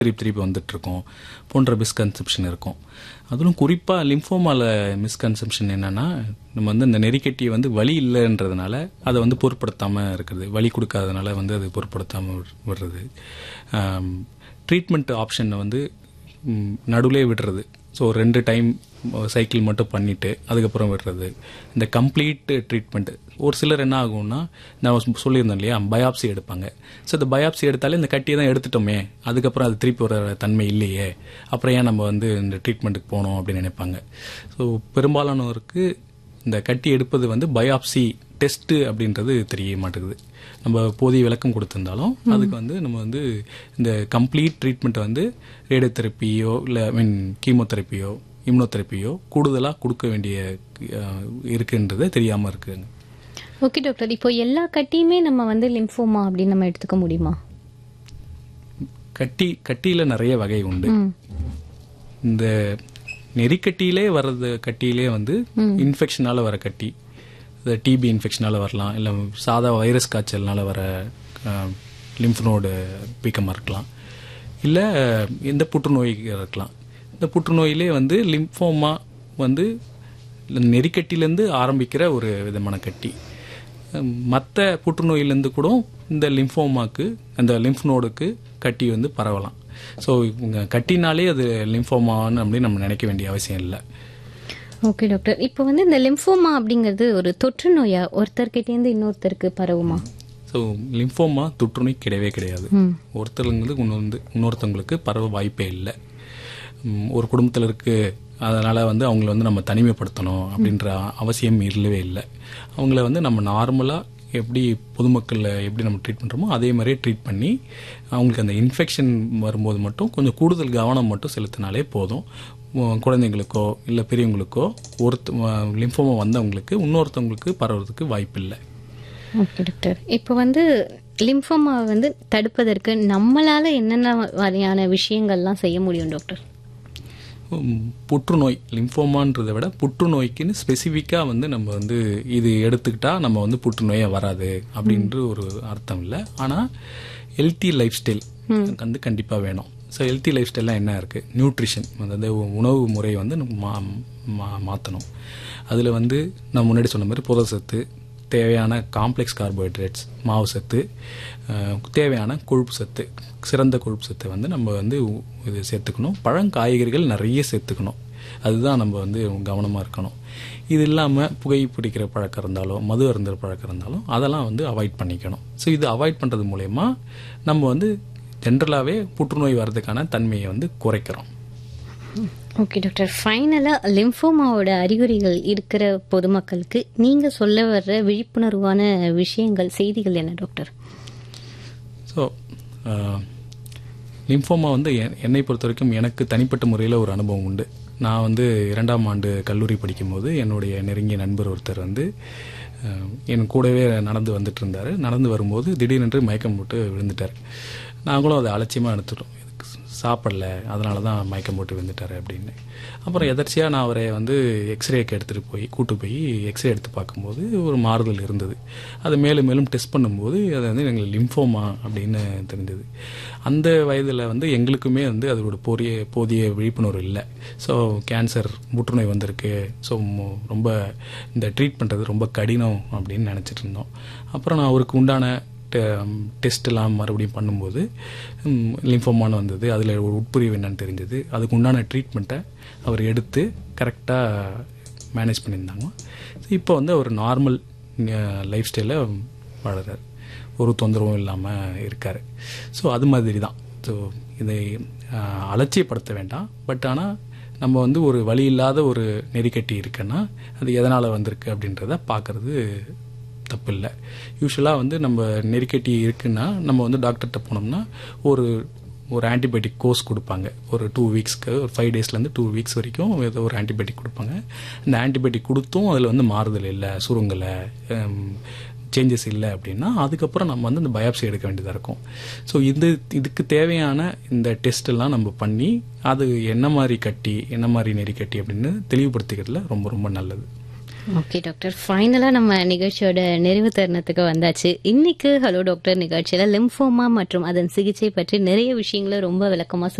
திருப்பி திருப்பி வந்துட்டு இருக்கோம் போன்ற மிஸ்கன்செப்ஷன் இருக்கும் அதிலும் குறிப்பாக லிம்ஃபோமால மிஸ்கன்செப்ஷன் என்னன்னா நம்ம வந்து இந்த நெறிக்கட்டியை வந்து வலி இல்லைன்றதுனால அதை வந்து பொருட்படுத்தாமல் இருக்கிறது வலி கொடுக்காதனால வந்து அது பொருட்படுத்தாமல் விடுறது ட்ரீட்மெண்ட் ஆப்ஷனை வந்து நடுவுலே விடுறது ஸோ ரெண்டு டைம் சைக்கிள் மட்டும் பண்ணிட்டு அதுக்கப்புறம் விடுறது இந்த கம்ப்ளீட் ட்ரீட்மெண்ட் ஒரு சிலர் என்ன ஆகும்னா நான் சொல்லியிருந்தேன் இல்லையா பயாப்சி எடுப்பாங்க ஸோ இந்த பயாப்சி எடுத்தாலே இந்த கட்டியை தான் எடுத்துட்டோமே அதுக்கப்புறம் அது திருப்பி வர தன்மை இல்லையே அப்புறம் ஏன் நம்ம வந்து இந்த ட்ரீட்மெண்ட்டுக்கு போனோம் அப்படின்னு நினைப்பாங்க ஸோ பெரும்பாலானோருக்கு இந்த கட்டி எடுப்பது வந்து பயாப்சி டெஸ்ட் அப்படின்றது தெரிய மாட்டேங்குது நம்ம போதிய விளக்கம் கொடுத்திருந்தாலும் அதுக்கு வந்து நம்ம வந்து இந்த கம்ப்ளீட் ட்ரீட்மெண்ட்டை வந்து ரேடியோ தெரப்பியோ இல்லை ஐ மீன் கீமோதெரப்பியோ இம்னோதெரப்பியோ கூடுதலாக கொடுக்க வேண்டிய இருக்குன்றது தெரியாமல் இருக்குங்க ஓகே டாக்டர் இப்போ எல்லா கட்டியுமே நம்ம வந்து லிம்ஃபோமா அப்படின்னு நம்ம எடுத்துக்க முடியுமா கட்டி கட்டியில நிறைய வகை உண்டு இந்த நெறிக்கட்டியிலே வர்றது கட்டியிலே வந்து இன்ஃபெக்ஷனால வர கட்டி டிபி இன்ஃபெக்ஷனால வரலாம் இல்லை சாதா வைரஸ் காய்ச்சல்னால வர லிம்ஃப் நோடு வீக்கமாக இருக்கலாம் இல்லை எந்த புற்றுநோய் இருக்கலாம் இந்த புற்றுநோயிலே வந்து லிம்ஃபோமா வந்து நெறிக்கட்டிலேருந்து ஆரம்பிக்கிற ஒரு விதமான கட்டி மற்ற புற்றுநோயிலேருந்து கூட இந்த லிம்ஃபோமாக்கு அந்த லிம்ஃப் நோடுக்கு கட்டி வந்து பரவலாம் ஸோ கட்டினாலே அது லிம்ஃபோமான்னு அப்படின்னு நம்ம நினைக்க வேண்டிய அவசியம் இல்லை ஓகே டாக்டர் இப்போ வந்து இந்த லிம்ஃபோமா அப்படிங்கிறது ஒரு தொற்று நோயா ஒருத்தர்கிட்டேருந்து இன்னொருத்தருக்கு பரவுமா ஸோ லிம்ஃபோமா தொற்றுநோய் கிடையவே கிடையாது ஒருத்தருங்களுக்கு இன்னொரு இன்னொருத்தவங்களுக்கு பரவ வாய்ப்பே இல்லை ஒரு குடும்பத்தில் இருக்கு அதனால வந்து அவங்கள வந்து நம்ம தனிமைப்படுத்தணும் அப்படின்ற அவசியம் இல்லவே இல்லை அவங்கள வந்து நம்ம நார்மலாக எப்படி பொதுமக்களில் எப்படி நம்ம ட்ரீட் பண்ணுறோமோ அதே மாதிரியே ட்ரீட் பண்ணி அவங்களுக்கு அந்த இன்ஃபெக்ஷன் வரும்போது மட்டும் கொஞ்சம் கூடுதல் கவனம் மட்டும் செலுத்தினாலே போதும் குழந்தைங்களுக்கோ இல்லை பெரியவங்களுக்கோ ஒருத்த லிம்ஃபோமா வந்தவங்களுக்கு இன்னொருத்தவங்களுக்கு பரவுறதுக்கு வாய்ப்பு இல்லை ஓகே டாக்டர் இப்போ வந்து லிம்ஃபோமாவை வந்து தடுப்பதற்கு நம்மளால என்னென்ன வகையான விஷயங்கள்லாம் செய்ய முடியும் டாக்டர் புற்றுநோய் லிம்ஃபோமான்றதை விட புற்றுநோய்க்குன்னு ஸ்பெசிஃபிக்காக வந்து நம்ம வந்து இது எடுத்துக்கிட்டா நம்ம வந்து புற்றுநோயே வராது அப்படின்ற ஒரு அர்த்தம் இல்லை ஆனால் ஹெல்த்தி லைஃப் ஸ்டைல் வந்து கண்டிப்பாக வேணும் ஸோ ஹெல்த்தி லைஃப் ஸ்டைல்லாம் என்ன இருக்குது நியூட்ரிஷன் அதாவது உணவு முறை வந்து மா மாற்றணும் அதில் வந்து நான் முன்னாடி சொன்ன மாதிரி புத சத்து தேவையான காம்ப்ளெக்ஸ் கார்போஹைட்ரேட்ஸ் மாவு சத்து தேவையான கொழுப்பு சத்து சிறந்த கொழுப்பு சத்தை வந்து நம்ம வந்து இது சேர்த்துக்கணும் பழங்காய்கறிகள் நிறைய சேர்த்துக்கணும் அதுதான் நம்ம வந்து கவனமாக இருக்கணும் இது இல்லாமல் புகை பிடிக்கிற பழக்கம் இருந்தாலும் மது அருந்துற பழக்கம் இருந்தாலும் அதெல்லாம் வந்து அவாய்ட் பண்ணிக்கணும் ஸோ இது அவாய்ட் பண்ணுறது மூலயமா நம்ம வந்து ஜென்ரலாகவே புற்றுநோய் வர்றதுக்கான தன்மையை வந்து குறைக்கிறோம் ஓகே டாக்டர் ஃபைனலாக லிம்ஃபோமாவோட அறிகுறிகள் இருக்கிற பொதுமக்களுக்கு நீங்கள் சொல்ல வர்ற விழிப்புணர்வான விஷயங்கள் செய்திகள் என்ன டாக்டர் ஸோ லிம்ஃபோமா வந்து என்னை பொறுத்த வரைக்கும் எனக்கு தனிப்பட்ட முறையில் ஒரு அனுபவம் உண்டு நான் வந்து இரண்டாம் ஆண்டு கல்லூரி படிக்கும்போது என்னுடைய நெருங்கிய நண்பர் ஒருத்தர் வந்து என் கூடவே நடந்து வந்துட்டு இருந்தார் நடந்து வரும்போது திடீரென்று மயக்கம் போட்டு விழுந்துட்டார் நாங்களும் அதை அலட்சியமாக எடுத்துட்டோம் சாப்பிடல அதனால தான் மயக்கம் போட்டு விழுந்துட்டார் அப்படின்னு அப்புறம் எதர்ச்சியாக நான் அவரை வந்து எக்ஸ்ரேக்கு எடுத்துகிட்டு போய் கூட்டு போய் எக்ஸ்ரே எடுத்து பார்க்கும்போது ஒரு மாறுதல் இருந்தது அதை மேலும் மேலும் டெஸ்ட் பண்ணும்போது அது வந்து எங்களுக்கு லிம்ஃபோமா அப்படின்னு தெரிஞ்சது அந்த வயதில் வந்து எங்களுக்குமே வந்து அதோட போதிய போதிய விழிப்புணர்வு இல்லை ஸோ கேன்சர் புற்றுநோய் வந்திருக்கு ஸோ ரொம்ப இந்த ட்ரீட் பண்ணுறது ரொம்ப கடினம் அப்படின்னு நினச்சிட்டு இருந்தோம் அப்புறம் நான் அவருக்கு உண்டான டெஸ்ட்லாம் மறுபடியும் பண்ணும்போது லிம்ஃபோமான்னு வந்தது அதில் ஒரு உட்பிரிவு என்னன்னு தெரிஞ்சது அதுக்கு உண்டான ட்ரீட்மெண்ட்டை அவர் எடுத்து கரெக்டாக மேனேஜ் பண்ணியிருந்தாங்க இப்போ வந்து அவர் நார்மல் லைஃப் ஸ்டைலில் வாழறார் ஒரு தொந்தரவும் இல்லாமல் இருக்கார் ஸோ அது மாதிரி தான் ஸோ இதை அலட்சியப்படுத்த வேண்டாம் பட் ஆனால் நம்ம வந்து ஒரு வழி இல்லாத ஒரு நெறிக்கட்டி இருக்குன்னா அது எதனால் வந்திருக்கு அப்படின்றத பார்க்குறது தப்பு இல்லை யூஸ்வலாக வந்து நம்ம நெருக்கட்டி இருக்குன்னா நம்ம வந்து டாக்டர்கிட்ட போனோம்னா ஒரு ஒரு ஆன்டிபயோட்டிக் கோர்ஸ் கொடுப்பாங்க ஒரு டூ வீக்ஸ்க்கு ஒரு ஃபைவ் டேஸ்லேருந்து டூ வீக்ஸ் வரைக்கும் ஏதோ ஒரு ஆன்டிபயோட்டிக் கொடுப்பாங்க அந்த ஆன்டிபயோட்டிக் கொடுத்தும் அதில் வந்து மாறுதல் இல்லை சுருங்கலை சேஞ்சஸ் இல்லை அப்படின்னா அதுக்கப்புறம் நம்ம வந்து இந்த பயாப்சி எடுக்க வேண்டியதாக இருக்கும் ஸோ இது இதுக்கு தேவையான இந்த டெஸ்ட் எல்லாம் நம்ம பண்ணி அது என்ன மாதிரி கட்டி என்ன மாதிரி நெறி கட்டி அப்படின்னு தெளிவுபடுத்திக்கிறதுல ரொம்ப ரொம்ப நல்லது ஓகே டாக்டர் ஃபைனலா நம்ம நிகழ்ச்சியோட நிறைவு தருணத்துக்கு வந்தாச்சு இன்னைக்கு ஹலோ டாக்டர் நிகழ்ச்சியில லிம்ஃபோமா மற்றும் அதன் சிகிச்சை பற்றி நிறைய விஷயங்களை ரொம்ப விளக்கமா